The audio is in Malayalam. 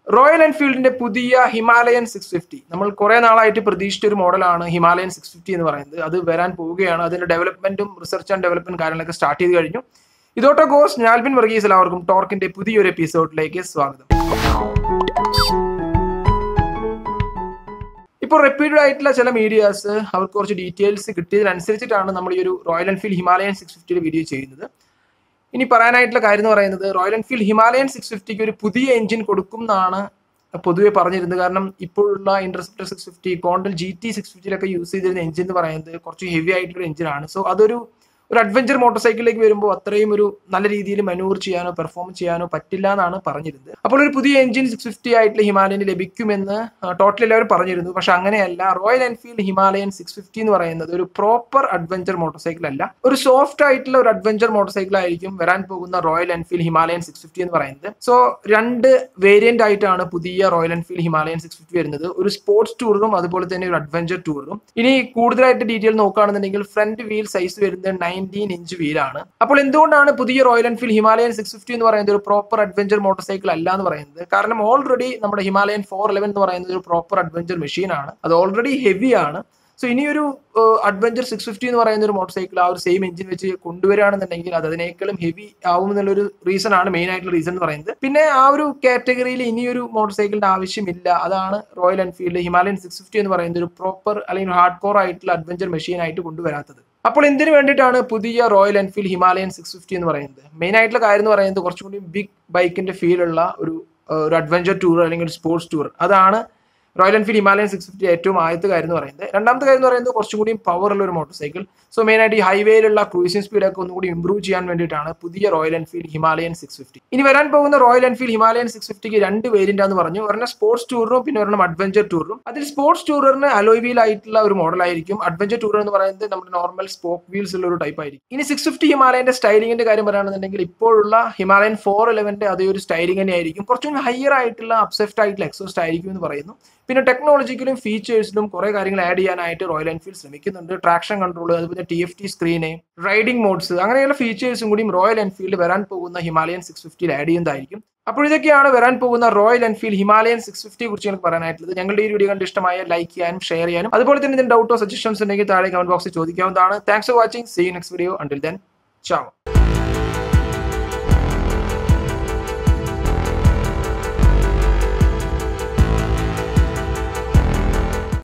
റോയൽ എൻഫീൽഡിന്റെ പുതിയ ഹിമാലയൻ സിക്സ് ഫിഫ്റ്റി നമ്മൾ കുറെ നാളായിട്ട് പ്രതീക്ഷിച്ച ഒരു മോഡലാണ് ഹിമാലയൻ സിക്സ് ഫിഫ്റ്റി എന്ന് പറയുന്നത് അത് വരാൻ പോവുകയാണ് അതിന്റെ ഡെവലപ്മെന്റും റിസർച്ച് ആൻഡ് ഡെവലപ്മെന്റ് കാര്യങ്ങളൊക്കെ സ്റ്റാർട്ട് ചെയ്ത് കഴിഞ്ഞു ഇതോട്ടോ ഗോസ് ഞാൽബിൻ വർഗീസ് എല്ലാവർക്കും ടോർക്കിന്റെ പുതിയൊരു എപ്പിസോഡിലേക്ക് സ്വാഗതം ഇപ്പോൾ റിപ്പീറ്റഡ് ആയിട്ടുള്ള ചില മീഡിയാസ് അവർക്ക് കുറച്ച് ഡീറ്റെയിൽസ് കിട്ടിയതിനനുസരിച്ചിട്ടാണ് നമ്മൾ ഈ ഒരു റോയൽ എൻഫീൽഡ് ഹിമാലയൻ സിക്സ് ഫിഫ്റ്റിയുടെ വീഡിയോ ചെയ്യുന്നത് ഇനി പറയാനായിട്ടുള്ള കാര്യം എന്ന് പറയുന്നത് റോയൽ എൻഫീൽഡ് ഹിമാലയൻ സിക്സ് ഫിഫ്റ്റിക്ക് ഒരു പുതിയ എഞ്ചിൻ കൊടുക്കും എന്നാണ് പൊതുവെ പറഞ്ഞിരുന്നത് കാരണം ഇപ്പോഴുള്ള Interceptor six fifty Continental GT ടി സിക്സ് ഫിഫ്റ്റിയിലൊക്കെ യൂസ് ചെയ്തിരുന്ന എഞ്ചിൻ എന്ന് പറയുന്നത് കുറച്ച് ഹെവി ആയിട്ടുള്ള എഞ്ചിനാണ് സോ അതൊരു ഒരു അഡ്വഞ്ചർ മോട്ടോർ സൈക്കിളിലേക്ക് വരുമ്പോൾ അത്രയും ഒരു നല്ല രീതിയിൽ മനൂർ ചെയ്യാനോ പെർഫോം ചെയ്യാനോ പറ്റില്ല എന്നാണ് പറഞ്ഞിരുന്നത് അപ്പോൾ ഒരു പുതിയ എഞ്ചിൻ സിക്സ് ഫിഫ്റ്റി ആയിട്ടുള്ള ഹിമാലയന് ലഭിക്കുമെന്ന് ടോട്ടൽ എല്ലാവരും പറഞ്ഞിരുന്നു പക്ഷെ അങ്ങനെയല്ല Royal Enfield Himalayan six fifty എന്ന് പറയുന്നത് ഒരു പ്രോപ്പർ അഡ്വഞ്ചർ മോട്ടോർ സൈക്കിൾ അല്ല ഒരു സോഫ്റ്റ് ആയിട്ടുള്ള ഒരു അഡ്വഞ്ചർ മോട്ടോർ സൈക്കിൾ ആയിരിക്കും വരാൻ പോകുന്ന Royal Enfield Himalayan six fifty എന്ന് പറയുന്നത് സോ രണ്ട് വേരിയന്റ് ആയിട്ടാണ് പുതിയ Royal Enfield Himalayan six fifty വരുന്നത് ഒരു സ്പോർട്സ് ടൂറിനും അതുപോലെ തന്നെ ഒരു അഡ്വഞ്ചർ ടൂറിനും ഇനി കൂടുതലായിട്ട് ഡീറ്റെയിൽ നോക്കുകയാണെന്നുണ്ടെങ്കിൽ ഫ്രണ്ട് വീൽ സൈസ് വരുന്നത് നയൻറ്റീൻ ഇഞ്ച് വീലാണ് അപ്പോൾ എന്തുകൊണ്ടാണ് പുതിയ Royal Enfield Himalayan six fifty എന്ന് പറയുന്നത് ഒരു പ്രോപ്പർ അഡ്വഞ്ചർ മോട്ടോർ സൈക്കിൾ അല്ല എന്ന് പറയുന്നത് കാരണം ഓൾറെഡി നമ്മുടെ ഹിമാലയൻ ഫോർ ഇലവൻ എന്ന് പറയുന്നത് ഒരു പ്രോപ്പർ അഡ്വഞ്ചർ മെഷീൻ ആണ് അത് ഓൾറെഡി ഹെവി ആണ് സോ ഇനിയൊരു അഡ്വഞ്ചർ സിക്സ് ഫിഫ്റ്റി എന്ന് പറയുന്ന ഒരു മോട്ടോർ സൈക്കിൾ ആ ഒരു സെയിം എഞ്ചിൻ വെച്ച് കൊണ്ടുവരികയാണെന്നുണ്ടെങ്കിൽ അത് അതിനേക്കാളും ഹെവി ആവും എന്നുള്ളൊരു റീസൺ ആണ് മെയിൻ ആയിട്ടുള്ള റീസൺ എന്ന് പറയുന്നത് പിന്നെ ആ ഒരു കാറ്റഗറിയിൽ ഇനിയൊരു മോട്ടോർ സൈക്കിളിന്റെ ആവശ്യമില്ല അതാണ് Royal Enfield Himalayan six fifty എന്ന് പറയുന്നത് ഒരു പ്രോപ്പർ അല്ലെങ്കിൽ ഹാർഡ് കോർ ആയിട്ടുള്ള അഡ്വഞ്ചർ മെഷീൻ ആയിട്ട് കൊണ്ടുവരാത്തത് അപ്പോൾ എന്തിനു വേണ്ടിയിട്ടാണ് പുതിയ Royal Enfield Himalayan six fifty എന്ന് പറയുന്നത് മെയിൻ ആയിട്ടുള്ള കാര്യം എന്ന് പറയുന്നത് കുറച്ചും കൂടി ബിഗ് ബൈക്കിന്റെ ഫീൽ ഉള്ള ഒരു ഒരു അഡ്വഞ്ചർ ടൂർ അല്ലെങ്കിൽ ഒരു സ്പോർട്സ് ടൂർ അതാണ് Royal Enfield Himalayan six fifty ഏറ്റവും ആദ്യത്തെ കാര്യം എന്ന് പറയുന്നത് രണ്ടാമത്തെ കാര്യം എന്ന് പറയുന്നത് കുറച്ചും കൂടി പവർ ഉള്ള ഒരു മോട്ടോർ സൈക്കിൾ സോ മെയിൻ ആയിട്ട് ഈ ഹൈവേയിലുള്ള ക്രൂസിംഗ് സ്പീഡൊക്കെ ഒന്നും കൂടി ഇംപ്രൂവ് ചെയ്യാൻ വേണ്ടിയിട്ടാണ് പുതിയ Royal Enfield Himalayan six fifty ഇനി വരാൻ പോകുന്ന റോയൽ എൻഫീൽഡ് ഹിമാലയൻ സിക്സ് ഫിഫ്റ്റിക്ക് രണ്ട് വേരിയന്റ് ആണെന്ന് പറഞ്ഞു ഒരെണ്ണം സ്പോർട്സ് ടൂറിനും പിന്നെ ഒരെണ്ണം അഡ്വഞ്ചർ ടൂറിനും അതിൽ സ്പോർട്സ് ടൂറിന് അലോയ് വീൽ ആയിട്ടുള്ള ഒരു മോഡൽ ആയിരിക്കും അഡ്വഞ്ചർ ടൂർ എന്ന് പറയുന്നത് നമ്മുടെ നോർമൽ സ്പോക്ക് വീൽസ് ഉള്ള ഒരു ടൈപ്പ് ആയിരിക്കും ഇനി സിക്സ് ഫിഫ്റ്റി ഹിമാലയന്റെ സ്റ്റൈലിംഗിന്റെ കാര്യം പറയുകയാണെന്നുണ്ടെങ്കിൽ ഇപ്പോഴുള്ള ഹിമാലയൻ ഫോർ ഇലവന്റെ അതേ ഒരു സ്റ്റൈലിംഗ് തന്നെ ആയിരിക്കും കുറച്ചും ഹയർ ആയിട്ടുള്ള അപ്സെഫ്റ്റ് ആയിട്ടുള്ള എക്സോസ്റ്റ് ആയിരിക്കും എന്ന് പറയുന്നു പിന്നെ ടെക്നോളജിക്കലും ഫീച്ചേഴ്സിലും കുറെ കാര്യങ്ങൾ ആഡ് ചെയ്യാനായിട്ട് റോയൽ എൻഫീൽഡ് ശ്രമിക്കുന്നുണ്ട് ട്രാക്ഷൻ കൺട്രോൾ അതുപോലെ T F T screen riding modes അങ്ങനെയുള്ള ഫീച്ചേഴ്സും കൂടിയും റോയൽ എൻഫീൽഡ് വരാൻ പോകുന്ന ഹിമാലയൻ സിക്സ് ഫിഫ്റ്റിയിൽ ആഡ് ചെയ്യുന്നതായിരിക്കും അപ്പോൾ ഇതൊക്കെയാണ് വരാൻ പോകുന്ന റോയൽ എൻഫീൽഡ് ഹിമാലയൻ സിക്സ് ഫിഫ്റ്റിയെ കുറിച്ച് ഞങ്ങൾക്ക് പറയാനായിട്ടുള്ളത് ഞങ്ങളുടെ ഈ വീഡിയോ കണ്ട് ഇഷ്ടമായ ലൈക്ക് ചെയ്യാനും ഷെയർ ചെയ്യാനും അതുപോലെ തന്നെ ഇതിന്റെ ഡൗട്ടോ സജഷൻസ് ഉണ്ടെങ്കിൽ താഴെ കമന്റ് ബോക്സിൽ ചോദിക്കാവുന്നതാണ് thanks for watching see next video until then ചാവും